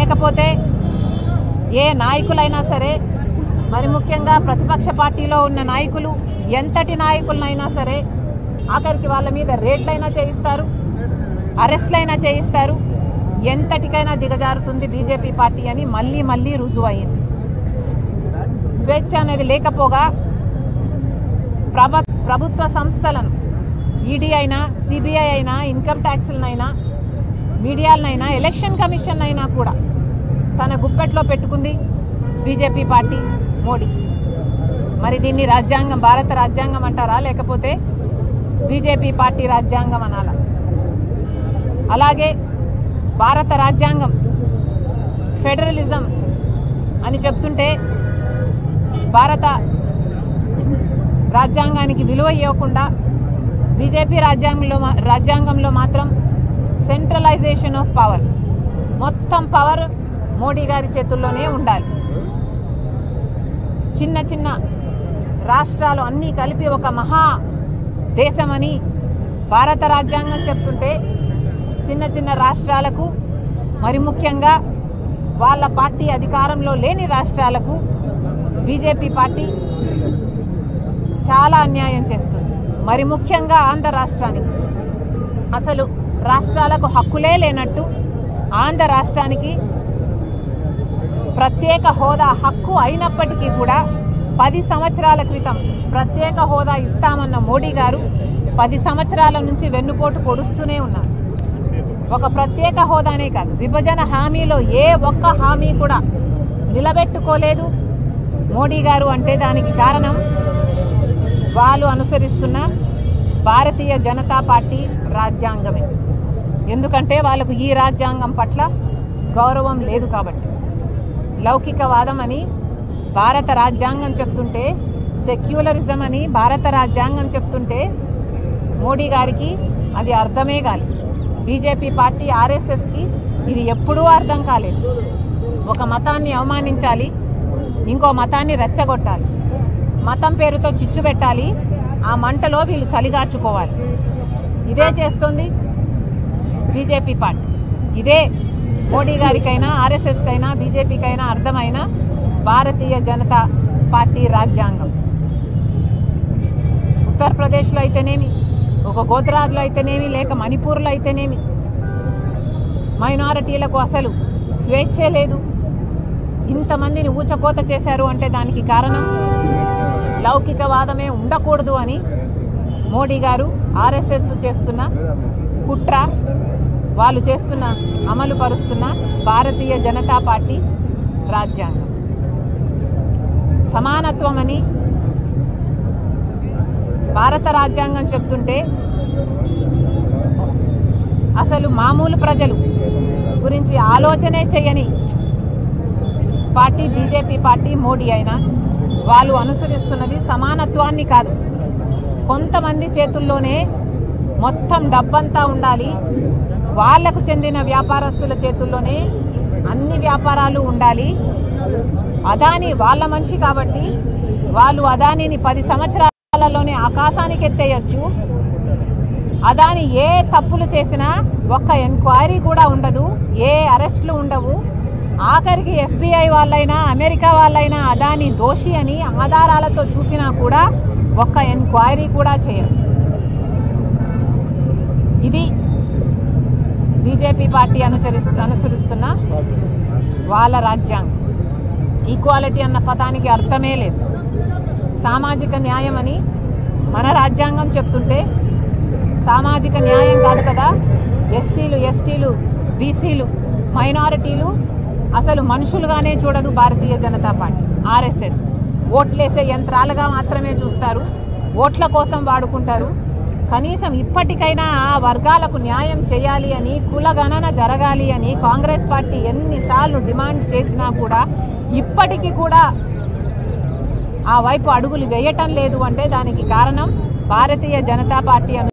లేకపోతే ఏ నాయకులైనా సరే మరి ముఖ్యంగా ప్రతిపక్ష పార్టీలో ఉన్న నాయకులు ఎంతటి నాయకులనైనా సరే ఆఖరికి వాళ్ళ మీద రేట్లైనా చేయిస్తారు అరెస్ట్లైనా చేయిస్తారు ఎంతటికైనా దిగజారుతుంది బీజేపీ పార్టీ అని మళ్ళీ మళ్ళీ రుజువు అయింది స్వేచ్ఛ అనేది లేకపోగా ప్రభ ప్రభుత్వ సంస్థలను ఈడీ అయినా సిబిఐ అయినా ఇన్కమ్ ట్యాక్స్లనైనా మీడియాలనైనా ఎలక్షన్ కమిషన్ అయినా కూడా తన గుప్పెట్లో పెట్టుకుంది బీజేపీ పార్టీ మోడీ మరి దీన్ని రాజ్యాంగం భారత రాజ్యాంగం అంటారా లేకపోతే బీజేపీ పార్టీ రాజ్యాంగం అనాలా అలాగే భారత రాజ్యాంగం ఫెడరలిజం అని చెప్తుంటే భారత రాజ్యాంగానికి విలువ ఇవ్వకుండా బీజేపీ రాజ్యాంగంలో మా- రాజ్యాంగంలో మాత్రం సెంట్రలైజేషన్ ఆఫ్ పవర్ మొత్తం పవర్ మోడీ గారి చేతుల్లోనే ఉండాలి చిన్న చిన్న రాష్ట్రాలు అన్నీ కలిపి ఒక మహా దేశమని భారత రాజ్యాంగం చెప్తుంటే చిన్న చిన్న రాష్ట్రాలకు మరి ముఖ్యంగా వాళ్ళ పార్టీ అధికారంలో లేని రాష్ట్రాలకు బీజేపీ పార్టీ చాలా అన్యాయం చేస్తుంది మరి ముఖ్యంగా ఆంధ్ర రాష్ట్రానికి అసలు రాష్ట్రాలకు హక్కులే లేనట్టు ఆంధ్ర రాష్ట్రానికి ప్రత్యేక హోదా హక్కు అయినప్పటికీ కూడా పది సంవత్సరాల క్రితం ప్రత్యేక హోదా ఇస్తామన్న మోడీ గారు పది సంవత్సరాల నుంచి వెన్నుపోటు పొడుస్తూనే ఉన్నారు ఒక ప్రత్యేక హోదానే కాదు విభజన హామీలో ఏ ఒక్క హామీ కూడా నిలబెట్టుకోలేదు మోడీ గారు అంటే దానికి కారణం వాళ్ళు అనుసరిస్తున్న భారతీయ జనతా పార్టీ రాజ్యాంగమే ఎందుకంటే వాళ్ళకు ఈ రాజ్యాంగం పట్ల గౌరవం లేదు కాబట్టి లౌకికవాదం అని భారత రాజ్యాంగం చెప్తుంటే సెక్యులరిజం అని భారత రాజ్యాంగం చెప్తుంటే మోడీ గారికి అది అర్థమే కాలేదు బీజేపీ పార్టీ ఆర్ఎస్ఎస్కి ఇది ఎప్పుడూ అర్థం కాలేదు ఒక మతాన్ని అవమానించాలి ఇంకో మతాన్ని రెచ్చగొట్టాలి మతం పేరుతో చిచ్చు పెట్టాలి ఆ మంటలో వీళ్ళు చలిగార్చుకోవాలి ఇదే చేస్తుంది బీజేపీ పార్టీ ఇదే మోడీ గారికైనా ఆర్ఎస్ఎస్కైనా బీజేపీకైనా అర్థమైన భారతీయ జనతా పార్టీ రాజ్యాంగం ఉత్తరప్రదేశ్లో అయితేనేమి ఒక గోద్రాజ్లో అయితేనేమి లేక మణిపూర్లో అయితేనేమి మైనారిటీలకు అసలు స్వేచ్ఛే లేదు ఇంతమందిని ఊచకోత చేశారు అంటే దానికి కారణం లౌకికవాదమే ఉండకూడదు అని మోడీ గారు ఆర్ఎస్ఎస్ చేస్తున్న కుట్ర వాళ్ళు చేస్తున్న అమలు పరుస్తున్న భారతీయ జనతా పార్టీ రాజ్యాంగం సమానత్వం అని భారత రాజ్యాంగం చెప్తుంటే అసలు మామూలు ప్రజలు గురించి ఆలోచనే చేయని పార్టీ బీజేపీ పార్టీ మోడీ అయినా వాళ్ళు అనుసరిస్తున్నది సమానత్వాన్ని కాదు కొంతమంది చేతుల్లోనే మొత్తం డబ్బంతా ఉండాలి వాళ్లకు చెందిన వ్యాపారస్తుల చేతుల్లోనే అన్ని వ్యాపారాలు ఉండాలి అదాని వాళ్ళ మనిషి కాబట్టి వాళ్ళు అదానిని పది సంవత్సరాలలోనే ఆకాశానికి ఎత్తేయచ్చు అదాని ఏ తప్పులు చేసినా ఒక్క ఎంక్వైరీ కూడా ఉండదు ఏ అరెస్టులు ఉండవు ఆఖరికి ఎఫ్బిఐ వాళ్ళైనా అమెరికా వాళ్ళైనా అదాని దోషి అని ఆధారాలతో చూపినా కూడా ఒక్క ఎంక్వైరీ కూడా చేయరు ఇది బీజేపీ పార్టీ అనుసరిస్తు అనుసరిస్తున్న వాళ్ళ రాజ్యాంగం ఈక్వాలిటీ అన్న పదానికి అర్థమే లేదు సామాజిక న్యాయం అని మన రాజ్యాంగం చెప్తుంటే సామాజిక న్యాయం కాదు కదా ఎస్సీలు ఎస్టీలు బీసీలు మైనారిటీలు అసలు మనుషులుగానే చూడదు భారతీయ జనతా పార్టీ ఆర్ఎస్ఎస్ ఓట్లేసే యంత్రాలుగా మాత్రమే చూస్తారు ఓట్ల కోసం వాడుకుంటారు కనీసం ఇప్పటికైనా ఆ వర్గాలకు న్యాయం చేయాలి అని కులగణన జరగాలి అని కాంగ్రెస్ పార్టీ ఎన్నిసార్లు డిమాండ్ చేసినా కూడా ఇప్పటికీ కూడా ఆ వైపు అడుగులు వేయటం లేదు అంటే దానికి కారణం భారతీయ జనతా పార్టీ అను